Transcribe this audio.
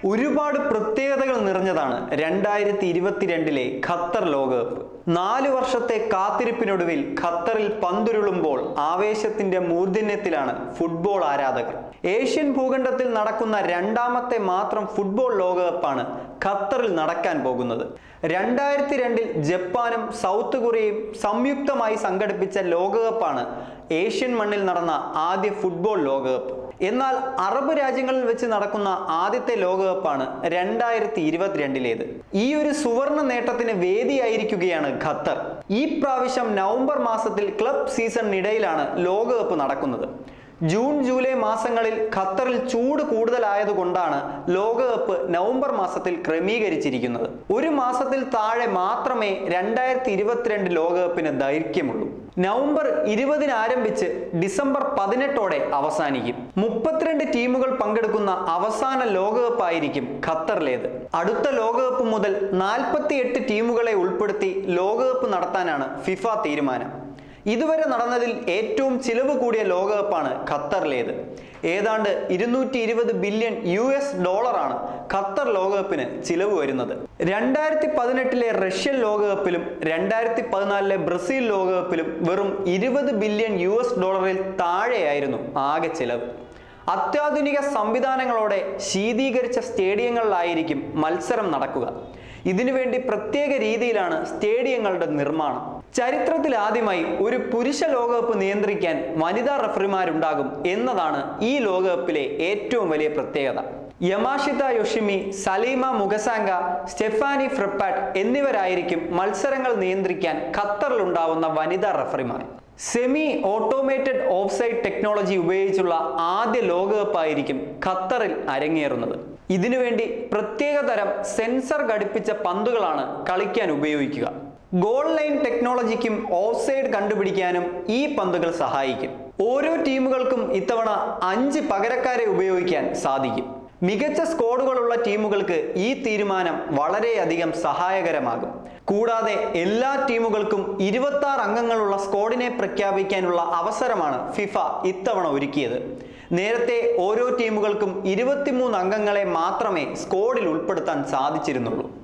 ഒരുപാട് പ്രത്യേകതകൾ നിറഞ്ഞതാണ് രണ്ടായിരത്തി ഇരുപത്തിരണ്ടിലെ ഖത്തർ ലോകകപ്പ് നാല് വർഷത്തെ കാത്തിരിപ്പിനൊടുവിൽ ഖത്തറിൽ പന്തുരുളുമ്പോൾ ആവേശത്തിന്റെ മൂർധന്യത്തിലാണ് ഫുട്ബോൾ ആരാധകർ ഏഷ്യൻ ഭൂഖണ്ഡത്തിൽ നടക്കുന്ന രണ്ടാമത്തെ മാത്രം ഫുട്ബോൾ ലോകകപ്പാണ് ഖത്തറിൽ നടക്കാൻ പോകുന്നത് രണ്ടായിരത്തി രണ്ടിൽ ജപ്പാനും സൗത്ത് കൊറിയയും സംയുക്തമായി സംഘടിപ്പിച്ച ലോകകപ്പാണ് ഏഷ്യൻ മണ്ണിൽ നടന്ന ആദ്യ ഫുട്ബോൾ ലോകകപ്പ് എന്നാൽ അറബ് രാജ്യങ്ങളിൽ വെച്ച് നടക്കുന്ന ആദ്യത്തെ ലോകകപ്പാണ് രണ്ടായിരത്തി ഇരുപത്തിരണ്ടിലേത് ഈ ഒരു സുവർണ നേട്ടത്തിന് വേദിയായിരിക്കുകയാണ് ഖത്തർ ഈ പ്രാവശ്യം നവംബർ മാസത്തിൽ ക്ലബ് സീസണിനിടയിലാണ് ലോകകപ്പ് നടക്കുന്നത് ജൂൺ ജൂലൈ മാസങ്ങളിൽ ഖത്തറിൽ ചൂട് കൂടുതലായതുകൊണ്ടാണ് ലോകകപ്പ് നവംബർ മാസത്തിൽ ക്രമീകരിച്ചിരിക്കുന്നത് ഒരു മാസത്തിൽ താഴെ മാത്രമേ രണ്ടായിരത്തി ഇരുപത്തിരണ്ട് ലോകകപ്പിന് ദൈർഘ്യമുള്ളൂ നവംബർ ഇരുപതിന് ആരംഭിച്ച് ഡിസംബർ പതിനെട്ടോടെ അവസാനിക്കും മുപ്പത്തിരണ്ട് ടീമുകൾ പങ്കെടുക്കുന്ന അവസാന ലോകകപ്പായിരിക്കും ഖത്തറിലേത് അടുത്ത ലോകകപ്പ് മുതൽ നാൽപ്പത്തിയെട്ട് ടീമുകളെ ഉൾപ്പെടുത്തി ലോകകപ്പ് നടത്താനാണ് ഫിഫ തീരുമാനം ഇതുവരെ നടന്നതിൽ ഏറ്റവും ചിലവ് കൂടിയ ലോകകപ്പാണ് ഖത്തറിലേത് ഏതാണ്ട് ഇരുന്നൂറ്റി ഇരുപത് ബില്യൺ യു എസ് ഡോളറാണ് ഖത്തർ ലോകകപ്പിന് ചിലവ് വരുന്നത് രണ്ടായിരത്തി പതിനെട്ടിലെ റഷ്യൻ ലോകകപ്പിലും രണ്ടായിരത്തി പതിനാലിലെ ബ്രസീൽ ലോകകപ്പിലും വെറും ഇരുപത് ബില്യൺ യു എസ് ഡോളറിൽ താഴെയായിരുന്നു ആകെ ചിലവ് അത്യാധുനിക സംവിധാനങ്ങളോടെ ശീതീകരിച്ച സ്റ്റേഡിയങ്ങളിലായിരിക്കും മത്സരം നടക്കുക ഇതിനുവേണ്ടി പ്രത്യേക രീതിയിലാണ് സ്റ്റേഡിയങ്ങളുടെ നിർമ്മാണം ചരിത്രത്തിൽ ആദ്യമായി ഒരു പുരുഷ ലോകകപ്പ് നിയന്ത്രിക്കാൻ വനിതാ റഫറിമാരുണ്ടാകും എന്നതാണ് ഈ ലോകകപ്പിലെ ഏറ്റവും വലിയ പ്രത്യേകത യമാഷിത യൊഷിമി സലീമ മുഗസാങ്ക സ്റ്റെഫാനി ഫ്രിപ്പാറ്റ് എന്നിവരായിരിക്കും മത്സരങ്ങൾ നിയന്ത്രിക്കാൻ ഖത്തറിലുണ്ടാവുന്ന വനിതാ റഫറിമാർ സെമി ഓട്ടോമേറ്റഡ് ഓഫ്സൈഡ് ടെക്നോളജി ഉപയോഗിച്ചുള്ള ആദ്യ ലോകകപ്പായിരിക്കും ഖത്തറിൽ അരങ്ങേറുന്നത് ഇതിനുവേണ്ടി പ്രത്യേക തരം സെൻസർ ഘടിപ്പിച്ച പന്തുകളാണ് കളിക്കാൻ ഉപയോഗിക്കുക ഗോൾ ലൈൻ ടെക്നോളജിക്കും ഓഫ്സൈഡ് കണ്ടുപിടിക്കാനും ഈ പന്തുകൾ സഹായിക്കും ഓരോ ടീമുകൾക്കും ഇത്തവണ അഞ്ച് പകരക്കാരെ ഉപയോഗിക്കാൻ സാധിക്കും മികച്ച സ്ക്വാഡുകളുള്ള ടീമുകൾക്ക് ഈ തീരുമാനം വളരെയധികം സഹായകരമാകും കൂടാതെ എല്ലാ ടീമുകൾക്കും ഇരുപത്തി ആറ് അംഗങ്ങളുള്ള സ്ക്വാഡിനെ പ്രഖ്യാപിക്കാനുള്ള അവസരമാണ് ഫിഫ ഇത്തവണ ഒരുക്കിയത് നേരത്തെ ഓരോ ടീമുകൾക്കും ഇരുപത്തിമൂന്ന് അംഗങ്ങളെ മാത്രമേ സ്ക്വാഡിൽ ഉൾപ്പെടുത്താൻ സാധിച്ചിരുന്നുള്ളൂ